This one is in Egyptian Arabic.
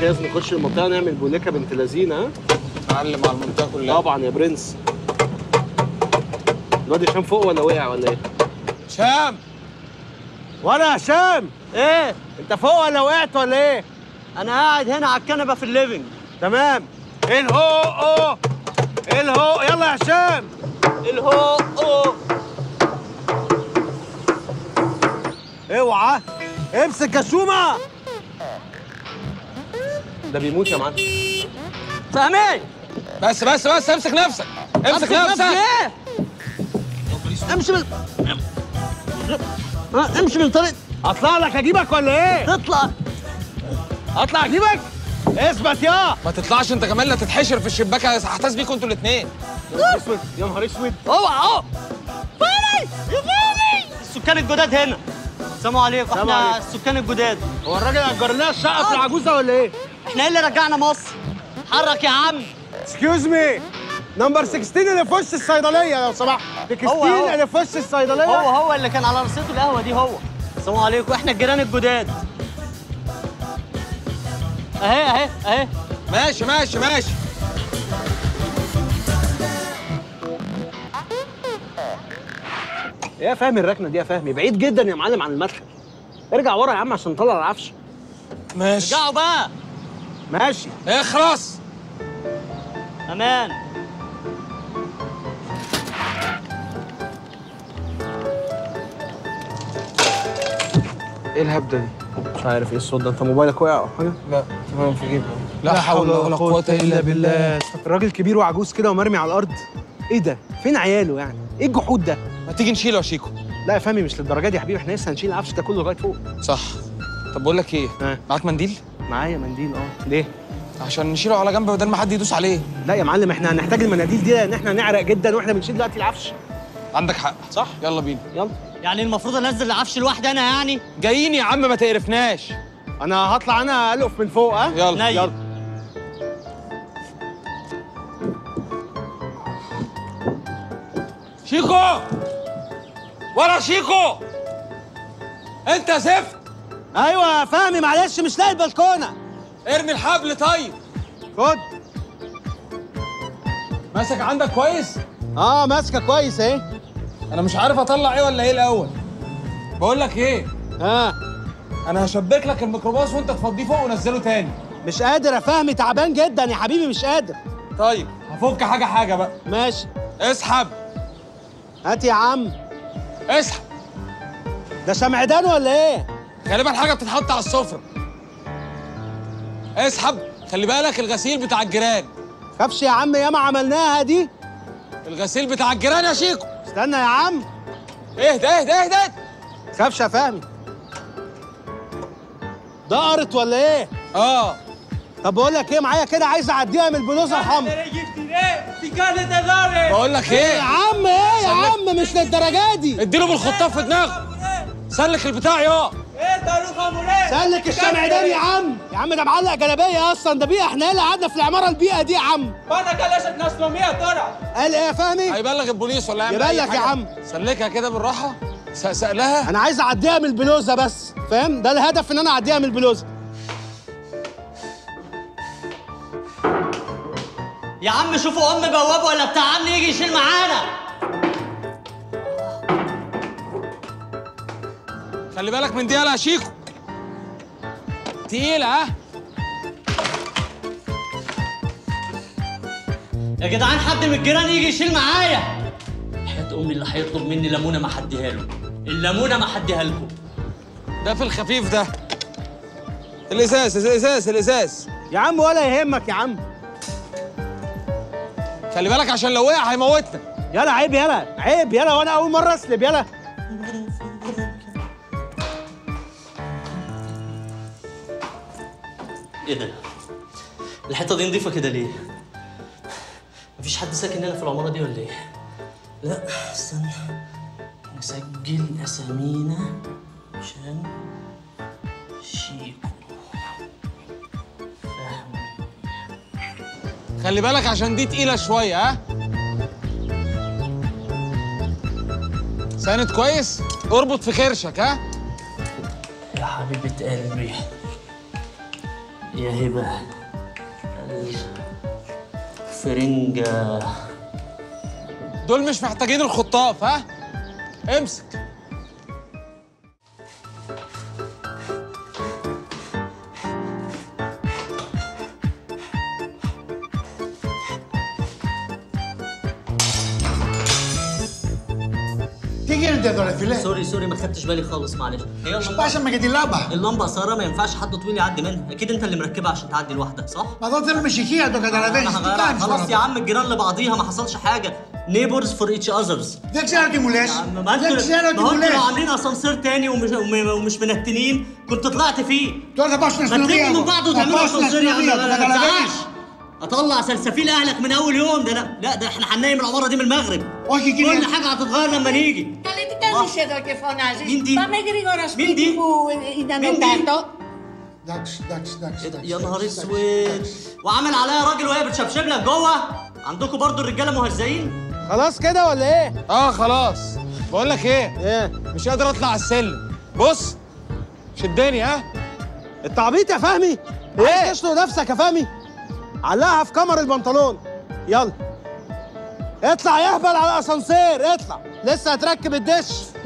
جاهز نخش المنطقه نعمل بوليكا بنت لذينه ها معلم على المنطقه كلها طبعا يا برنس الواد هشام فوق ولا وقع ولا ايه؟ شام وانا هشام ايه انت فوق ولا وقعت ولا ايه؟ انا قاعد هنا على الكنبه في الليفنج تمام ايه الهو اوه ايه الهو يلا يا هشام الهو أوه. اوعى امسك يا شومه ده بيموت يا معلم فهمي بس بس بس امسك نفسك امسك نفسك ايه امشي من ها، امشي من طريق اطلع لك اجيبك ولا ايه؟ تطلع اطلع اجيبك اثبت يا ما تطلعش انت كمان لا تتحشر في الشباك هحتاس بيكوا انتوا الاثنين يا نهار اسود يا نهار اسود اوعى اهو فهمي يا فهمي السكان الجداد هنا السلام عليكم السلام احنا عليكم. السكان الجداد هو الراجل اجر لنا الشقه في العجوزه ولا ايه؟ احنا ايه اللي رجعنا مصر حرك يا عم اكسكيوز مي نمبر 16 اللي في وش الصيدليه لو سمحت هو. 16 اللي في وش الصيدليه هو هو اللي كان على رصيد القهوه دي هو السلام عليكم احنا الجيران الجداد اهي اهي اهي ماشي ماشي ماشي ايه يا فهمي الركنه دي يا فهمي بعيد جدا يا معلم عن المدخل ارجع ورا يا عم عشان نطلع العفش ماشي رجعوا بقى ماشي اخرس امان ايه الهبده دي مش عارف ايه الصوت ده انت موبايلك وقع او حاجه لا تمام في جيبي لا حول ولا قوه الا بالله راجل كبير وعجوز كده ومرمي على الارض ايه ده فين عياله يعني ايه الجحود ده ما تيجي نشيله يا شيكو لا يا فهمي مش للدرجه دي يا حبيبي احنا لسه هنشيل العفش ده كله لغايه فوق صح طب بقول لك ايه ها. معاك منديل معايا منديل اه ليه عشان نشيله على جنب بدل ما حد يدوس عليه لا يا معلم احنا هنحتاج المناديل دي لان احنا هنعرق جدا واحنا بنشيل دلوقتي العفش عندك حق صح يلا بينا يلا يعني المفروض انزل العفش لوحدي انا يعني جايين يا عم ما تقرفناش انا هطلع انا القف من فوق ها يلا نيل. يلا شيكو ورا شيكو انت زفت ايوه يا فهمي معلش مش لاقي البلكونه ارمي الحبل طيب خد ماسك عندك كويس اه ماسكه كويس اهي انا مش عارف اطلع ايه ولا ايه الاول بقول لك ايه ها انا هشبك لك الميكروباص وانت تفضيه فوق ونزله تاني مش قادر يا فهمي تعبان جدا يا حبيبي مش قادر طيب هفك حاجه حاجه بقى ماشي اسحب هات يا عم اسحب ده شمعدان ولا ايه غالبا حاجه بتتحط على السفره اسحب خلي بالك الغسيل بتاع الجيران خافش يا عم ياما عملناها دي الغسيل بتاع الجيران يا شيكو استنى يا عم اهدى اهدى اهدى خافش يا فهمي دقرت ولا ايه اه طب بقول لك ايه معايا كده عايز اعديها من البلوزه الحمراء بقول لك يا ايه عم ايه يا عم مش للدرجه دي اديله بالخطاف في دماغه سلك البتاع يا سلك الشمعدان يا عم يا عم ده معلق جلابيه اصلا ده بيئه احنا اللي قعدنا في العماره البيئه دي يا عم قال ايه يا فهمي هيبلغ البوليس ولا يعمل يبلغ أي يا حاجة. عم. سلكها كده بالراحه سقسق لها انا عايز اعديها من البلوزه بس فاهم ده الهدف ان انا اعديها من البلوزه يا عم شوفوا ام بواب ولا بتاع عم يجي يشيل معانا خلي بالك من دي يا شيكو تقيله ها يا جدعان حد من الجيران يجي يشيل معايا حياة امي اللي هيطلب مني ليمونه ما حديها له الليمونه ما حديها لكم ده في الخفيف ده الازاز الازاز الازاز يا عم ولا يهمك يا عم خلي بالك عشان لو وقع هيموتنا يلا عيب يلا عيب يلا وانا اول مره اسلب يلا ايه ده الحته دي نضيفه كده ليه مفيش حد ساكن هنا في العماره دي ولا ايه لا استنى نسجل اسامينا عشان شيكو فهمي خلي بالك عشان دي تقيله شويه ها ساند كويس اربط في كرشك ها يا حبيبة قلبي يا هبة الفرنجة دول مش محتاجين الخطاف ها امسك ¿Qué quieres de Dorefilé? سوري سوري ما خدتش بالي خالص معلش هي اللمبة Pásame que te lava. اللمبة قصيرة ما ينفعش حد طويل يعدي منها أكيد أنت اللي مركبها عشان تعدي لوحدك صح؟ Ma dove te lo metti chi a toccare la أنا veste? هغيرها خلاص يا عم الجيران لبعضيها ما حصلش حاجة نيبرز فور ايتش اذرز Dek sera ti mules? ما انتوا Dek sera ti ما هو انتوا لو mules? عاملين اسانسير تاني ومش وم- ومش منتنين كنت طلعت فيه Tu la posto ما nessuno تلموا من بعض وتعملوا posto اسانسير يا عم nessuno ما via, toccare la تزعقش veste. اطلع سلسفيل اهلك من اول يوم ده لا لا ده احنا هننيم العماره دي من المغرب Όχι كل κύριε. حاجه هتتغير لما نيجي Καλή τι κάνεις εδώ και φωνάζεις. Μίντι. Πάμε γρήγορα σπίτι Μίντι. που ήταν ο Μίντι. κάτω. Εντάξει, εντάξει, εντάξει. ايه ده εντάξει, يا نهار εντάξει, اسود εντάξει. وعامل عليا راجل وهي بتشبشب لك جوه عندكم برضو الرجاله مهزئين خلاص كده ولا ايه؟ اه خلاص بقول لك ايه ايه؟ مش قادر اطلع على السلم بص شدني ها انت عبيط يا فهمي؟ عايز تشنق نفسك يا فهمي؟ علقها في كمر البنطلون يلا اطلع يهبل على الاسانسير اطلع لسه هتركب الدش